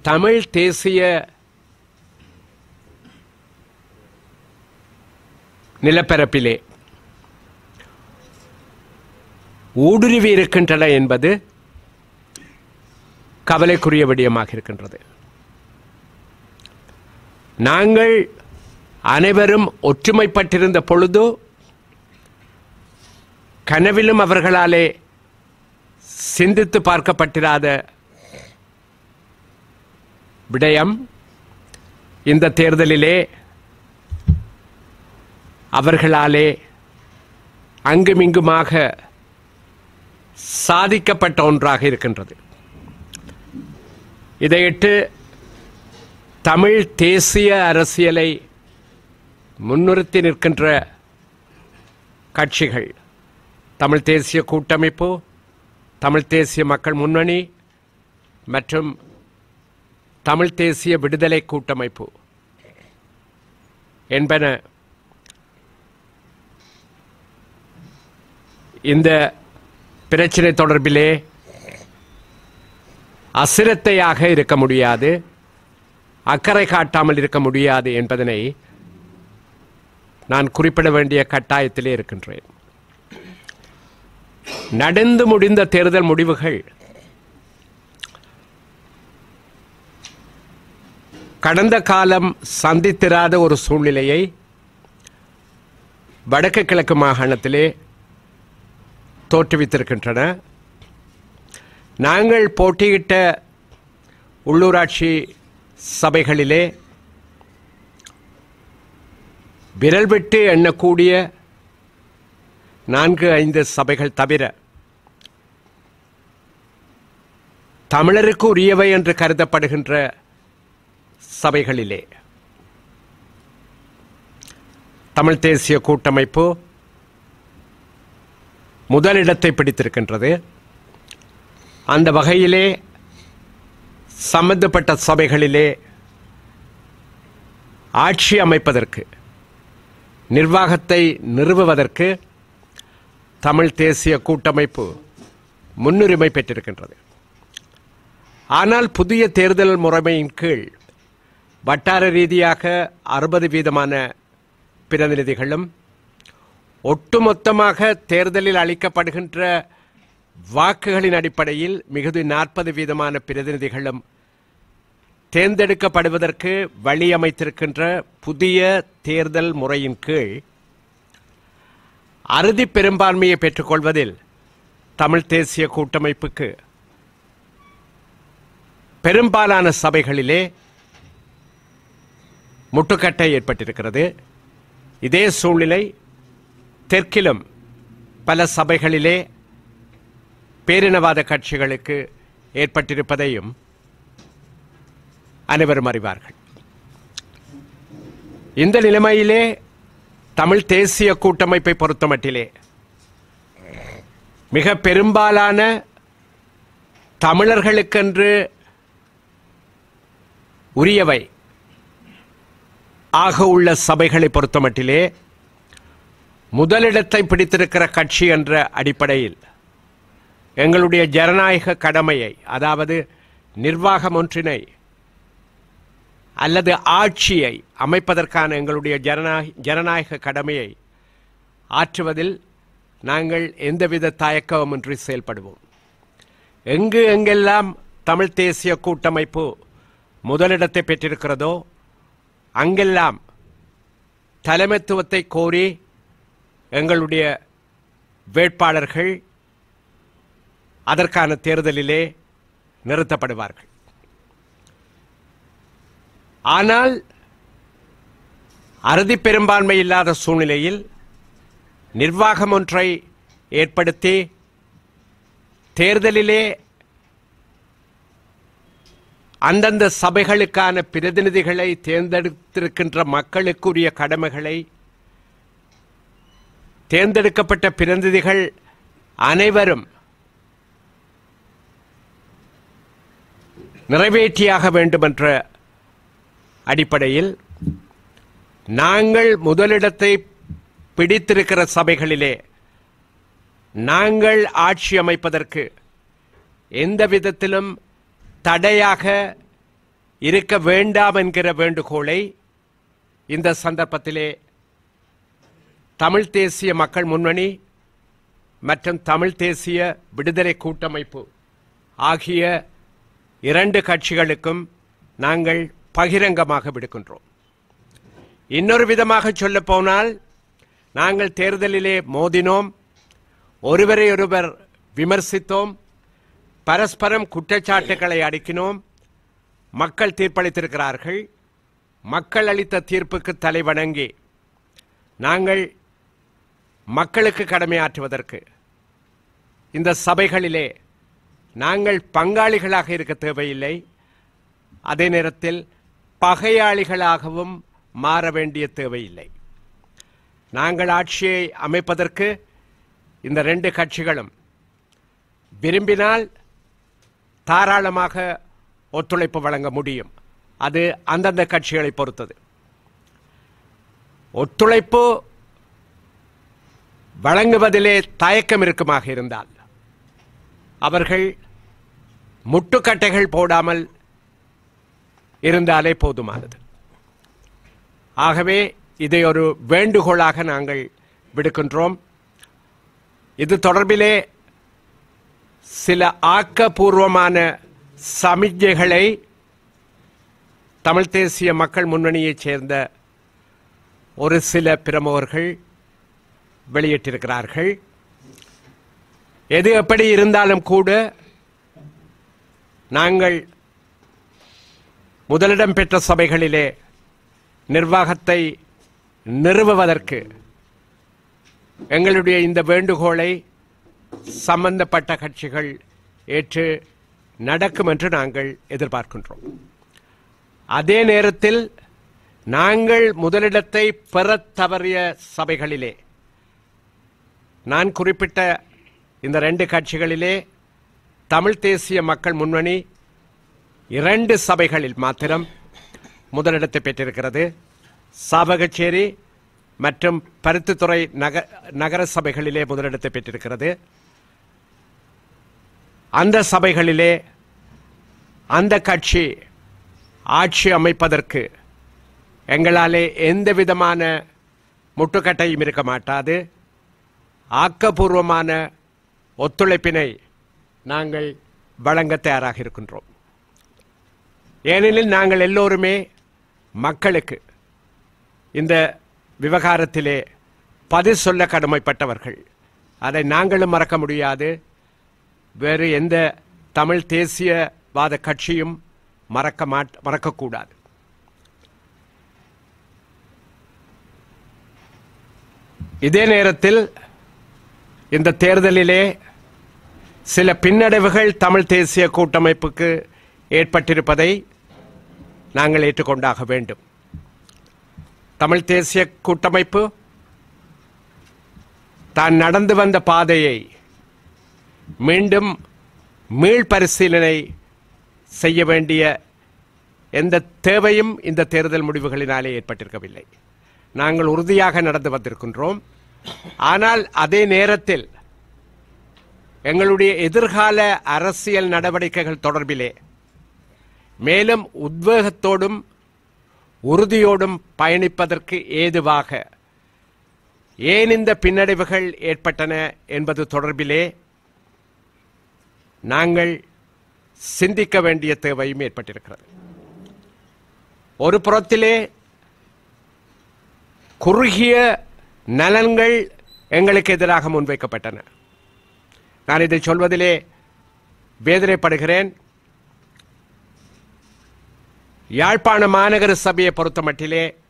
தமிழ் தேசிய நிலப்பரப்பிலே ஊடுருவி இருக்கின்றன என்பது கவலைக்குரிய விடயமாக இருக்கின்றது நாங்கள் அனைவரும் ஒற்றுமைப்பட்டிருந்த பொழுது கனவிலும் அவர்களாலே சிந்தித்து பார்க்கப்பட்டிராத விடயம் இந்த தேர்தலிலே அவர்களாலே அங்குமிங்குமாக சாதிக்கப்பட்ட ஒன்றாக இருக்கின்றது இதையிட்டு தமிழ் தேசிய அரசியலை முன்னிறுத்தி நிற்கின்ற கட்சிகள் தமிழ் தேசிய கூட்டமைப்பு தமிழ் தேசிய மக்கள் முன்னணி மற்றும் தமிழ் தேசிய விடுதலை கூட்டமைப்பு என்பன இந்த பிரச்சனை தொடர்பிலே அசிரத்தையாக இருக்க முடியாது அக்கறை காட்டாமல் இருக்க முடியாது என்பதனை நான் குறிப்பிட வேண்டிய கட்டாயத்திலே இருக்கின்றேன் நடந்து முடிந்த தேர்தல் முடிவுகள் கடந்த காலம் சந்தித்திராத ஒரு சூழ்நிலையை வடக்கு கிழக்கு மாகாணத்திலே தோற்றுவித்திருக்கின்றன நாங்கள் போட்டியிட்ட உள்ளூராட்சி சபைகளிலே விரல் விட்டு எண்ணக்கூடிய நான்கு ஐந்து சபைகள் தவிர தமிழருக்கு உரியவை என்று கருதப்படுகின்ற சபைகளிலே தமிழ் தேசிய கூட்டமைப்பு முதலிடத்தை பிடித்திருக்கின்றது அந்த வகையிலே சம்பந்தப்பட்ட சபைகளிலே ஆட்சி அமைப்பதற்கு நிர்வாகத்தை நிறுவுவதற்கு தமிழ் தேசிய கூட்டமைப்பு முன்னுரிமை பெற்றிருக்கின்றது ஆனால் புதிய தேர்தல் முறைமையின் கீழ் வட்டார ரீதியாக அறுபது வீதமான பிரதிநிதிகளும் ஒட்டுமொத்தமாக தேர்தலில் அளிக்கப்படுகின்ற வாக்குகளின் அடிப்படையில் மிகுதி நாற்பது வீதமான பிரதிநிதிகளும் தேர்ந்தெடுக்கப்படுவதற்கு வழி அமைத்திருக்கின்ற புதிய தேர்தல் முறையின் கீழ் அறுதி பெரும்பான்மையை பெற்றுக்கொள்வதில் தமிழ் தேசிய கூட்டமைப்புக்கு பெரும்பாலான சபைகளிலே முட்டுக்கட்டை ஏற்பட்டிருக்கிறது இதே சூழ்நிலை தெற்கிலும் பல சபைகளிலே பேரினவாத கட்சிகளுக்கு ஏற்பட்டிருப்பதையும் அனைவரும் அறிவார்கள் இந்த நிலைமையிலே தமிழ் தேசிய கூட்டமைப்பை பொறுத்தமட்டிலே மிக பெரும்பாலான தமிழர்களுக்கென்று உரியவை ஆக உள்ள சபைகளை பொறுத்தமட்டிலே முதலிடத்தை பிடித்திருக்கிற கட்சி என்ற அடிப்படையில் எங்களுடைய ஜனநாயக கடமையை அதாவது நிர்வாகம் ஒன்றினை அல்லது ஆட்சியை அமைப்பதற்கான எங்களுடைய ஜனநாயக ஜனநாயக கடமையை ஆற்றுவதில் நாங்கள் எந்தவித தயக்கமின்றி செயல்படுவோம் எங்கு எங்கெல்லாம் தமிழ் தேசிய கூட்டமைப்பு முதலிடத்தை பெற்றிருக்கிறதோ அங்கெல்லாம் தலைமைத்துவத்தை கோரி எங்களுடைய வேட்பாளர்கள் அதற்கான தேர்தலிலே நிறுத்தப்படுவார்கள் ஆனால் அறுதி பெரும்பான்மை இல்லாத சூழ்நிலையில் நிர்வாகம் ஒன்றை ஏற்படுத்தி தேர்தலிலே அந்தந்த சபைகளுக்கான பிரதிநிதிகளை தேர்ந்தெடுத்திருக்கின்ற மக்களுக்குரிய கடமைகளை தேர்ந்தெடுக்கப்பட்ட பிரதிநிதிகள் அனைவரும் நிறைவேற்றியாக வேண்டும் என்ற அடிப்படையில் நாங்கள் முதலிடத்தை பிடித்திருக்கிற சபைகளிலே நாங்கள் ஆட்சி அமைப்பதற்கு எந்த விதத்திலும் தடையாக இருக்க வேண்டாம் என்கிற வேண்டுகோளை இந்த சந்தர்ப்பத்திலே தமிழ் தேசிய மக்கள் முன்னணி மற்றும் தமிழ் தேசிய விடுதலை கூட்டமைப்பு ஆகிய இரண்டு கட்சிகளுக்கும் நாங்கள் பகிரங்கமாக விடுக்கின்றோம் இன்னொரு விதமாக சொல்லப் போனால் நாங்கள் தேர்தலிலே மோதினோம் ஒருவரை ஒருவர் விமர்சித்தோம் பரஸ்பரம் குற்றச்சாட்டுகளை அடுக்கினோம் மக்கள் தீர்ப்பளித்திருக்கிறார்கள் மக்கள் அளித்த தீர்ப்புக்கு தலைவணங்கி நாங்கள் மக்களுக்கு கடமையாற்றுவதற்கு இந்த சபைகளிலே நாங்கள் பங்காளிகளாக இருக்க தேவையில்லை அதே நேரத்தில் பகையாளிகளாகவும் மாற வேண்டிய தேவையில்லை நாங்கள் ஆட்சியை அமைப்பதற்கு இந்த ரெண்டு கட்சிகளும் விரும்பினால் தாராளமாக ஒத்துழைப்பு வழங்க முடியும் அது அந்தந்த கட்சிகளை பொறுத்தது ஒத்துழைப்பு வழங்குவதிலே தயக்கம் இருக்குமாக இருந்தால் அவர்கள் முட்டுக்கட்டைகள் போடாமல் இருந்தாலே போதுமானது ஆகவே இதை ஒரு வேண்டுகோளாக நாங்கள் விடுக்கின்றோம் இது தொடர்பிலே சில ஆக்கப்பூர்வமான சமிக்ஞைகளை தமிழ் தேசிய மக்கள் முன்னணியைச் சேர்ந்த ஒரு சில பிரமுகர்கள் வெளியிட்டிருக்கிறார்கள் எது எப்படி இருந்தாலும் கூட நாங்கள் முதலிடம் பெற்ற சபைகளிலே நிர்வாகத்தை நிறுவுவதற்கு எங்களுடைய இந்த வேண்டுகோளை சம்பந்தப்பட்ட கட்சிகள் ஏற்று நடக்கும் என்று நாங்கள் எதிர்பார்க்கின்றோம் அதே நேரத்தில் நாங்கள் முதலிடத்தை பெறத் தவறிய சபைகளிலே நான் குறிப்பிட்ட இந்த ரெண்டு கட்சிகளிலே தமிழ் தேசிய மக்கள் முன்னணி இரண்டு சபைகளில் மாத்திரம் முதலிடத்தை பெற்றிருக்கிறது சாவகச்சேரி மற்றும் பருத்தித்துறை நக நகர சபைகளிலே முதலிடத்தை பெற்றிருக்கிறது அந்த சபைகளிலே அந்த கட்சி ஆட்சி அமைப்பதற்கு எங்களாலே எந்த விதமான முட்டுக்கட்டையும் இருக்க மாட்டாது ஆக்கப்பூர்வமான ஒத்துழைப்பினை நாங்கள் வழங்க தயாராக இருக்கின்றோம் ஏனெனில் நாங்கள் எல்லோருமே மக்களுக்கு இந்த விவகாரத்திலே பதில் சொல்ல கடமைப்பட்டவர்கள் அதை நாங்களும் மறக்க முடியாது வேறு எந்த தமிழ் தேசியவாத கட்சியும் மறக்க மாட் மறக்கக்கூடாது இதே நேரத்தில் இந்த தேர்தலிலே சில பின்னடைவுகள் தமிழ் தேசிய கூட்டமைப்புக்கு ஏற்பட்டிருப்பதை நாங்கள் ஏற்றுக்கொண்டாக வேண்டும் தமிழ் தேசிய கூட்டமைப்பு தான் நடந்து வந்த பாதையை மீண்டும் மீள் பரிசீலனை செய்ய வேண்டிய எந்த தேவையும் இந்த தேர்தல் முடிவுகளினாலே ஏற்பட்டிருக்கவில்லை நாங்கள் உறுதியாக நடந்து வந்திருக்கின்றோம் ஆனால் அதே நேரத்தில் எங்களுடைய எதிர்கால அரசியல் நடவடிக்கைகள் தொடர்பிலே மேலும் உத்வேகத்தோடும் உறுதியோடும் பயணிப்பதற்கு ஏதுவாக ஏன் இந்த பின்னடைவுகள் ஏற்பட்டன என்பது தொடர்பிலே நாங்கள் சிந்திக்க வேண்டிய தேவையும் ஏற்பட்டிருக்கிறது ஒரு புறத்திலே குறுகிய நலன்கள் எங்களுக்கு எதிராக முன்வைக்கப்பட்டன நான் இதை சொல்வதிலே வேதனைப்படுகிறேன் யாழ்ப்பாண மாநகர சபையை பொறுத்த மட்டிலே